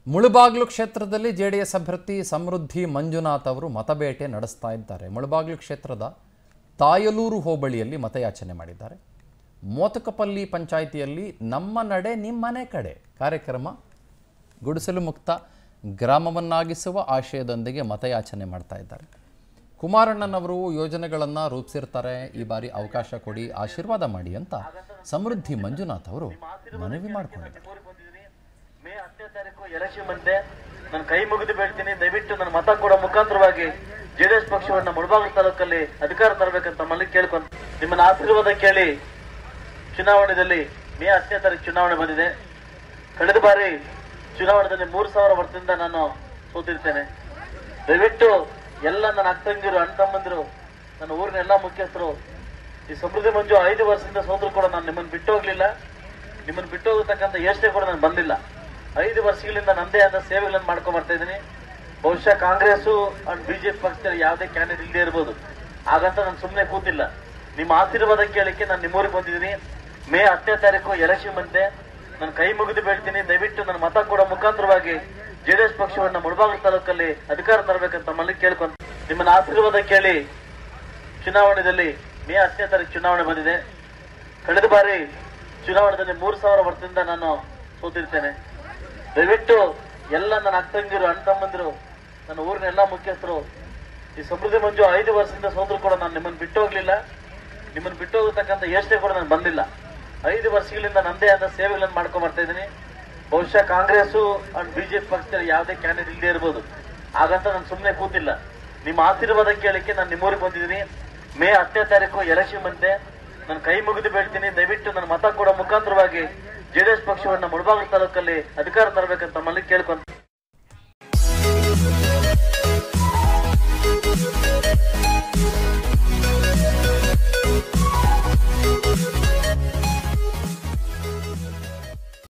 ಮುಳುಬಾಗ್ಲು ಕ್ಷೇತ್ರದಲ್ಲಿ J D S ಅಭ್ಯರ್ಥಿ ಸಮೃದ್ಧಿ ಮಂಜುನಾಥ್ ಅವರು ಮತಬೇಟೆ ನಡೆಸ್ತಾ ಇದ್ದಾರೆ ಮುಳುಬಾಗ್ಲು ಕ್ಷೇತ್ರದ ತಾಯಲೂರು ಹೋಬಳಿಯಲ್ಲಿ ಮತಯಾಚನೆ ಮಾಡಿದ್ದಾರೆ ಮೋತಕಪಲ್ಲಿ ಪಂಚಾಯಿತಿಯಲ್ಲಿ ನಮ್ಮ ನಡೆ ನಿಮ್ಮನೆ ಕಡೆ ಕಾರ್ಯಕ್ರಮ ಗುಡಿಸಲು ಮುಕ್ತ ಗ್ರಾಮವನ್ನಾಗಿಸುವ ಆಶಯದೊಂದಿಗೆ ಮತಯಾಚನೆ ಮಾಡ್ತಾ ಇದ್ದಾರೆ ಕುಮಾರಣ್ಣನವರು ಯೋಜನೆಗಳನ್ನು ರೂಪಿಸಿರ್ತಾರೆ ಈ ಬಾರಿ ಅವಕಾಶ ಕೊಡಿ ಆಶೀರ್ವಾದ ಮಾಡಿ ಅಂತ ಸಮೃದ್ಧಿ ಮಂಜುನಾಥ್ ಅವರು ಮನವಿ ಮಾಡಿಕೊಂಡಿದ್ದಾರೆ ಊರಿಗೆ ಬಂದಿದ್ದೀನಿ ಮೇ ಹತ್ತನೇ ತಾರೀಕು ಎಲೆಕ್ಷನ್ ಬಂದೆ ನಾನು ಕೈ ಮುಗಿದು ಬೇಡ್ತೀನಿ ದಯವಿಟ್ಟು ನನ್ನ ಮತ ಕೊಡೋ ಮುಖಾಂತರವಾಗಿ ಜೆಡಿಎಸ್ ಪಕ್ಷವನ್ನ ಮುಳಬಾಗಿಲು ತಾಲೂಕಲ್ಲಿ ಅಧಿಕಾರ ತರಬೇಕಂತ ಮಲ್ಲಿ ಕೇಳ್ಕೊಂತ ನಿಮ್ಮನ್ನ ಆಶೀರ್ವಾದ ಕೇಳಿ ಚುನಾವಣೆಯಲ್ಲಿ ಮೇ ಹತ್ತನೇ ತಾರೀಕು ಚುನಾವಣೆ ಬಂದಿದೆ ಕಳೆದ ಬಾರಿ ಚುನಾವಣೆಯಲ್ಲಿ ಮೂರು ಸಾವಿರ ವರ್ಷದಿಂದ ನಾನು ಸೋತಿರ್ತೇನೆ ದಯವಿಟ್ಟು ಎಲ್ಲ ನನ್ನ ಅಕ್ಕಂಗಿರು ಅಣ್ಣ ತಮ್ಮಂದಿರು ನನ್ನ ಊರಿನ ಎಲ್ಲಾ ಮುಖ್ಯಸ್ಥರು ಈ ಸಮೃದ್ಧಿ ಮಂಜು ಐದು ವರ್ಷದಿಂದ ಸೋತರು ಕೂಡ ನಾನು ನಿಮ್ಮನ್ನು ಬಿಟ್ಟು ಹೋಗ್ಲಿಲ್ಲ ನಿಮ್ಮನ್ನು ಬಿಟ್ಟು ಹೋಗತಕ್ಕಂಥ ಯೋಚನೆ ಕೂಡ ನಾನು ಬಂದಿಲ್ಲ ಐದು ವರ್ಷಗಳಿಂದ ನಂದೇ ಆದ ಸೇವೆಗಳನ್ನು ಮಾಡ್ಕೊಂಡ್ ಬರ್ತಾ ಇದ್ದೀನಿ ಬಹುಶಃ ಕಾಂಗ್ರೆಸ್ ಅಂಡ್ ಬಿಜೆಪಿ ಪಕ್ಷದಲ್ಲಿ ಯಾವುದೇ ಕ್ಯಾಂಡಿಡೇಟ್ ಇಲ್ಲದೆ ಇರ್ಬೋದು ಹಾಗಂತ ನಾನು ಸುಮ್ಮನೆ ಕೂತಿಲ್ಲ ನಿಮ್ಮ ಆಶೀರ್ವಾದ ಕೇಳಲಿಕ್ಕೆ ನಾನು ನಿಮ್ಮೂರಿಗೆ ಬಂದಿದ್ದೀನಿ ಮೇ ಹತ್ತನೇ ತಾರೀಕು ಎಲೆಕ್ಷನ್ ಬಂದೆ ನಾನು ಕೈ ಮುಗಿದು ಬೇಡ್ತೀನಿ ದಯವಿಟ್ಟು ನನ್ನ ಮತ ಕೊಡೋ ಮುಖಾಂತರವಾಗಿ ಜೆಡಿಎಸ್ ಪಕ್ಷವನ್ನ ಮುಳಬಾಗಿಲು ತಾಲೂಕಲ್ಲಿ ಅಧಿಕಾರ ತರಬೇಕಂತ ಮಲ್ಲಿ ಕೇಳ್ಕೊಂತ ನಿಮ್ಮನ್ನ ಆಶೀರ್ವಾದ ಕೇಳಿ ಚುನಾವಣೆಯಲ್ಲಿ ಮೇ ಹತ್ತನೇ ತಾರೀಕು ಚುನಾವಣೆ ಬಂದಿದೆ ಕಳೆದ ಬಾರಿ ಚುನಾವಣೆಯಲ್ಲಿ ಮೂರು ಸಾವಿರ ವರ್ಷದಿಂದ ನಾನು ಸೋತಿರ್ತೇನೆ ದಯವಿಟ್ಟು ಎಲ್ಲ ನನ್ನ ಅಕ್ಕಂಗಿರು ಅಣ್ಣ ತಮ್ಮಂದಿರು ನನ್ನ ಊರಿನ ಎಲ್ಲಾ ಮುಖ್ಯಸ್ಥರು ಈ ಸಮೃದ್ಧಿ ಮಂಜು ಐದು ವರ್ಷದಿಂದ ಸೋತರು ಕೂಡ ನಾನು ನಿಮ್ಮನ್ನು ಬಿಟ್ಟು ಹೋಗ್ಲಿಲ್ಲ ನಿಮ್ಮನ್ನು ಬಿಟ್ಟು ಹೋಗತಕ್ಕಂಥ ಯೋಚನೆ ಕೂಡ ನಾನು ಬಂದಿಲ್ಲ ಐದು ವರ್ಷಗಳಿಂದ ನಂದೇ ಆದ ಸೇವೆಗಳನ್ನು ಮಾಡ್ಕೊಂಡ್ ಬರ್ತಾ ಇದ್ದೀನಿ ಬಹುಶಃ ಕಾಂಗ್ರೆಸ್ ಅಂಡ್ ಬಿಜೆಪಿ ಪಕ್ಷದಲ್ಲಿ ಯಾವುದೇ ಕ್ಯಾಂಡಿಡೇಟ್ ಇಲ್ಲದೆ ಇರ್ಬೋದು ಹಾಗಂತ ನಾನು ಸುಮ್ಮನೆ ಕೂತಿಲ್ಲ ನಿಮ್ಮ ಆಶೀರ್ವಾದ ಕೇಳಲಿಕ್ಕೆ ನಾನು ನಿಮ್ಮೂರಿಗೆ ಬಂದಿದ್ದೀನಿ ಮೇ ಹತ್ತನೇ ತಾರೀಕು ಎಲೆಕ್ಷನ್ ಬಂದೆ ನಾನು ಕೈ ಮುಗಿದು ಬೇಡ್ತೀನಿ ದಯವಿಟ್ಟು ನನ್ನ ಮತ ಕೊಡೋ ಮುಖಾಂತರವಾಗಿ ಜೆಡಿಎಸ್ ಪಕ್ಷವನ್ನ ಮುಳಬಾಗಿಲು ತಾಲೂಕಲ್ಲಿ ಅಧಿಕಾರ ತರಬೇಕಂತ ಮಲ್ಲಿ ಕೇಳ್ಕೊಂತ